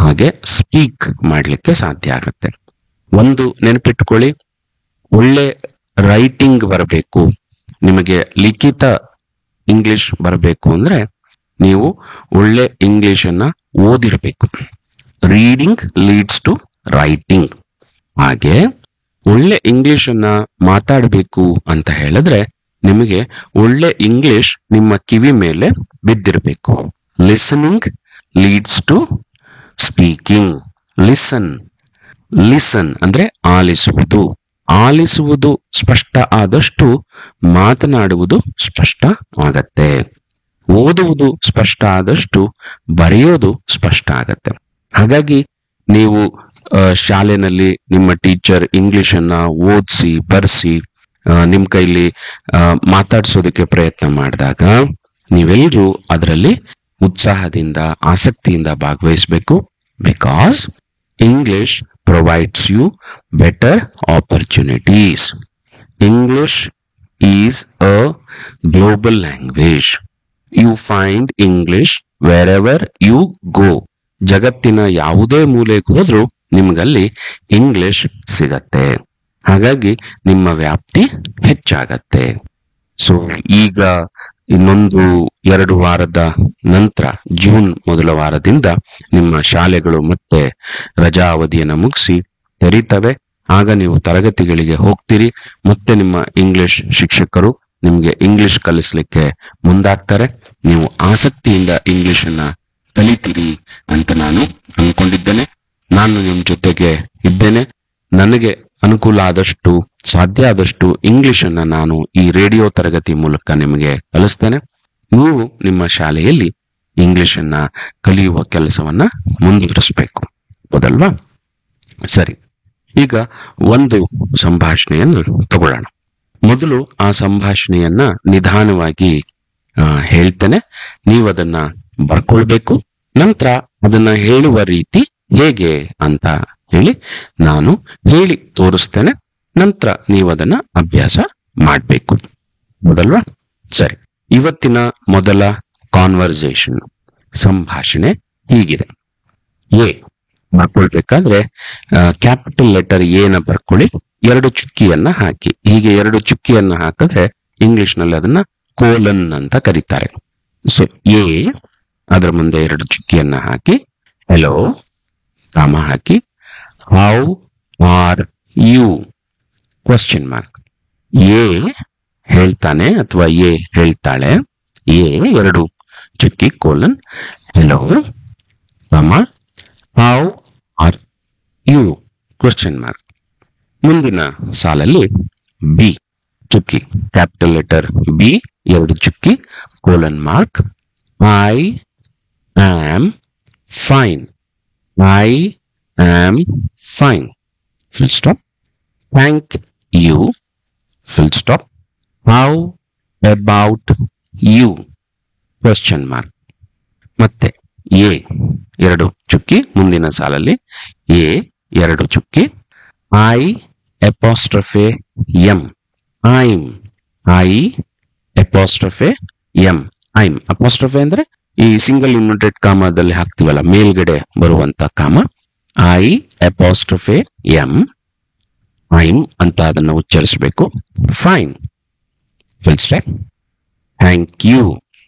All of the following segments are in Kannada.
ಹಾಗೆ ಸ್ಪೀಕ್ ಮಾಡ್ಲಿಕ್ಕೆ ಸಾಧ್ಯ ಆಗುತ್ತೆ ಒಂದು ನೆನಪಿಟ್ಕೊಳ್ಳಿ ಒಳ್ಳೆ ರೈಟಿಂಗ್ ಬರಬೇಕು ನಿಮಗೆ ಲಿಖಿತ ಇಂಗ್ಲಿಷ್ ಬರಬೇಕು ಅಂದ್ರೆ ನೀವು ಒಳ್ಳೆ ಇಂಗ್ಲಿಷ್ ಅನ್ನ ಓದಿರಬೇಕು ರೀಡಿಂಗ್ ಲೀಡ್ಸ್ ಟು ರೈಟಿಂಗ್ ಹಾಗೆ ಒಳ್ಳೆ ಇಂಗ್ಲಿಷ್ ಅನ್ನ ಮಾತಾಡಬೇಕು ಅಂತ ಹೇಳಿದ್ರೆ ನಿಮಗೆ ಒಳ್ಳೆ ಇಂಗ್ಲಿಷ್ ನಿಮ್ಮ ಕಿವಿ ಮೇಲೆ ಬಿದ್ದಿರಬೇಕು listening leads to speaking listen listen ಅಂದ್ರೆ ಆಲಿಸುವುದು ಆಲಿಸುವುದು ಸ್ಪಷ್ಟ ಆದಷ್ಟು ಮಾತನಾಡುವುದು ಸ್ಪಷ್ಟ ಆಗತ್ತೆ ಓದುವುದು ಸ್ಪಷ್ಟ ಆದಷ್ಟು ಬರೆಯೋದು ಸ್ಪಷ್ಟ ಆಗತ್ತೆ ಹಾಗಾಗಿ ನೀವು ಆ, ಶಾಲೆನಲ್ಲಿ ನಿಮ್ಮ ಟೀಚರ್ ಇಂಗ್ಲಿಷ್ ಅನ್ನ ಓದಿಸಿ ಬರ್ಸಿ ಆ, ನಿಮ್ ಕೈಲಿ ಆ, ಮಾತಾಡ್ಸೋದಕ್ಕೆ ಪ್ರಯತ್ನ ಮಾಡಿದಾಗ ನೀವೆಲ್ಲರೂ ಅದರಲ್ಲಿ ಉತ್ಸಾಹದಿಂದ ಆಸಕ್ತಿಯಿಂದ ಭಾಗವಹಿಸಬೇಕು because English provides you better opportunities English is a global language you find English wherever you go ಜಗತ್ತಿನ ಯಾವುದೇ ಮೂಲೆಗೆ ಹೋದ್ರೂ ನಿಮ್ಗಲ್ಲಿ ಇಂಗ್ಲಿಷ್ ಸಿಗತ್ತೆ ಹಾಗಾಗಿ ನಿಮ್ಮ ವ್ಯಾಪ್ತಿ ಹೆಚ್ಚಾಗತ್ತೆ ಸೊ ಈಗ ಇನ್ನೊಂದು ಎರಡು ವಾರದ ನಂತರ ಜೂನ್ ಮೊದಲ ವಾರದಿಂದ ನಿಮ್ಮ ಶಾಲೆಗಳು ಮತ್ತೆ ರಜಾ ಅವಧಿಯನ್ನು ಮುಗಿಸಿ ತೆರೀತವೆ ಆಗ ನೀವು ತರಗತಿಗಳಿಗೆ ಹೋಗ್ತೀರಿ ಮತ್ತೆ ನಿಮ್ಮ ಇಂಗ್ಲಿಷ್ ಶಿಕ್ಷಕರು ನಿಮ್ಗೆ ಇಂಗ್ಲಿಷ್ ಕಲಿಸ್ಲಿಕ್ಕೆ ಮುಂದಾಗ್ತಾರೆ ನೀವು ಆಸಕ್ತಿಯಿಂದ ಇಂಗ್ಲಿಷ್ ಅನ್ನ ಕಲಿತೀರಿ ಅಂತ ನಾನು ಅನ್ಕೊಂಡಿದ್ದೇನೆ ನಾನು ನಿಮ್ ಜೊತೆಗೆ ಇದ್ದೇನೆ ನನಗೆ ಅನುಕೂಲ ಆದಷ್ಟು ಸಾಧ್ಯ ಆದಷ್ಟು ಇಂಗ್ಲಿಷ್ ಅನ್ನ ನಾನು ಈ ರೇಡಿಯೋ ತರಗತಿ ಮೂಲಕ ನಿಮಗೆ ಕಲಿಸ್ತೇನೆ ನೀವು ನಿಮ್ಮ ಶಾಲೆಯಲ್ಲಿ ಇಂಗ್ಲಿಷ್ ಅನ್ನ ಕಲಿಯುವ ಕೆಲಸವನ್ನ ಮುಂದುವರಿಸಬೇಕು ಹೌದಲ್ವಾ ಸರಿ ಈಗ ಒಂದು ಸಂಭಾಷಣೆಯನ್ನು ತಗೊಳ್ಳೋಣ ಮೊದಲು ಆ ಸಂಭಾಷಣೆಯನ್ನ ನಿಧಾನವಾಗಿ ಆ, ಹೇಳ್ತೇನೆ ನೀವು ಅದನ್ನ ಬರ್ಕೊಳ್ಬೇಕು ನಂತರ ಅದನ್ನ ಹೇಳುವ ರೀತಿ ಹೇಗೆ ಅಂತ ಹೇಳಿ ನಾನು ಹೇಳಿ ತೋರಿಸ್ತೇನೆ ನಂತರ ನೀವು ಅದನ್ನ ಅಭ್ಯಾಸ ಮಾಡಬೇಕು ಹೌದಲ್ವಾ ಸರಿ ಇವತ್ತಿನ ಮೊದಲ ಕಾನ್ವರ್ಸೇಷನ್ ಸಂಭಾಷಣೆ ಹೀಗಿದೆ ಎ ಬರ್ಕೊಳ್ಬೇಕಾದ್ರೆ ಕ್ಯಾಪಿಟಲ್ ಲೆಟರ್ ಎನ ಬರ್ಕೊಳ್ಳಿ ಎರಡು ಚುಕ್ಕಿಯನ್ನ ಹಾಕಿ ಹೀಗೆ ಎರಡು ಚುಕ್ಕಿಯನ್ನ ಹಾಕಿದ್ರೆ ಇಂಗ್ಲಿಷ್ ನಲ್ಲಿ ಅದನ್ನ ಕೋಲನ್ ಅಂತ ಕರೀತಾರೆ ಸೊ ಎ ಅದರ ಮುಂದೆ ಎರಡು ಚುಕ್ಕಿಯನ್ನ ಹಾಕಿ ಹೆಲೋ ಕಾಮ ಹಾಕಿ how are you question mark A ಹೇಳ್ತಾನೆ ಅಥವಾ ಎ ಹೇಳ್ತಾಳೆ ಎ ಎರಡು ಚುಕ್ಕಿ colon hello comma how are you question mark ಮುಂದಿನ ಸಾಲಲ್ಲಿ ಬಿ ಚುಕ್ಕಿ ಕ್ಯಾಪಿಟಲ್ ಲೆಟರ್ ಬಿ ಎರಡು ಚುಕ್ಕಿ colon mark I am fine I am fine full stop thank you full stop how about you question mark ಮತ್ತೆ ಎ ಎರಡು ಚುಕ್ಕಿ ಮುಂದಿನ ಸಾಲಲ್ಲಿ ಎ ಎರಡು ಚುಕ್ಕಿ I apostrophe M I'm I apostrophe M I'm apostrophe ಅಂದ್ರೆ ಈ ಸಿಂಗಲ್ ಯುನಿಟೆಡ್ ಕಾಮದಲ್ಲಿ ಹಾಕ್ತಿವಲ್ಲ ಮೇಲ್ಗಡೆ ಬರುವಂತ ಕಾಮ ಐ ಎಪಾಸ್ಟ್ರಫೆ ಎಂ ಐಮ್ ಅಂತ ಅದನ್ನ ಉಚ್ಚರಿಸಬೇಕು fine full stop thank you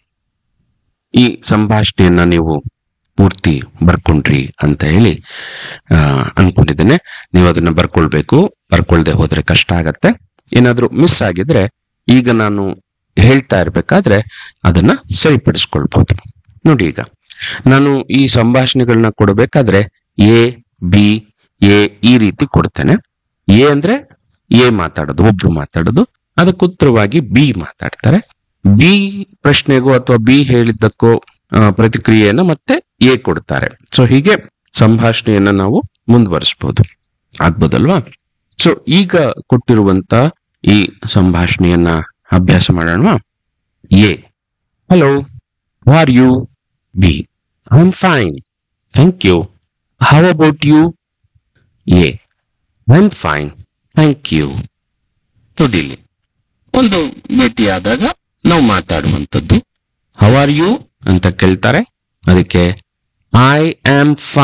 ಈ ಸಂಭಾಷಣೆಯನ್ನ ನೀವು ಪೂರ್ತಿ ಬರ್ಕೊಂಡ್ರಿ ಅಂತ ಹೇಳಿ ಆ, ಅನ್ಕೊಂಡಿದ್ದೇನೆ ನೀವು ಅದನ್ನ ಬರ್ಕೊಳ್ಬೇಕು ಬರ್ಕೊಳ್ದೆ ಹೋದ್ರೆ ಕಷ್ಟ ಆಗತ್ತೆ ಏನಾದ್ರೂ ಮಿಸ್ ಆಗಿದ್ರೆ ಈಗ ನಾನು ಹೇಳ್ತಾ ಇರ್ಬೇಕಾದ್ರೆ ಅದನ್ನ ಸರಿಪಡಿಸ್ಕೊಳ್ಬಹುದು ನೋಡಿ ಈಗ ನಾನು ಈ ಸಂಭಾಷಣೆಗಳನ್ನ ಕೊಡಬೇಕಾದ್ರೆ ಎ ಬಿ ಎ ಈ ರೀತಿ ಕೊಡ್ತೇನೆ ಎ ಅಂದ್ರೆ ಎ ಮಾತಾಡೋದು ಒಬ್ರು ಮಾತಾಡೋದು ಅದಕ್ಕೆ ಉತ್ತರವಾಗಿ ಬಿ ಮಾತಾಡ್ತಾರೆ ಬಿ ಪ್ರಶ್ನೆಗೋ ಅಥವಾ ಬಿ ಹೇಳಿದ್ದಕ್ಕೋ ಆ, ಪ್ರತಿಕ್ರಿಯೆಯನ್ನ ಮತ್ತೆ ಎ ಕೊಡ್ತಾರೆ ಸೊ ಹೀಗೆ ಸಂಭಾಷಣೆಯನ್ನ ನಾವು ಮುಂದುವರಿಸಬಹುದು ಆಗ್ಬೋದಲ್ವಾ ಸೊ ಈಗ ಕೊಟ್ಟಿರುವಂತ ಈ ಸಂಭಾಷಣೆಯನ್ನ ಅಭ್ಯಾಸ ಮಾಡೋಣ A hello are you B I am fine thank you how about you A I am fine thank you ತುಡಿಲಿ ಒಂದು ಭೇಟಿಯಾದಾಗ ನಾವು ಮಾತಾಡುವಂಥದ್ದು ಹೌ ಆರ್ ಯು ಅಂತ ಕೇಳ್ತಾರೆ ಅದಕ್ಕೆ ಐ ಆಮ್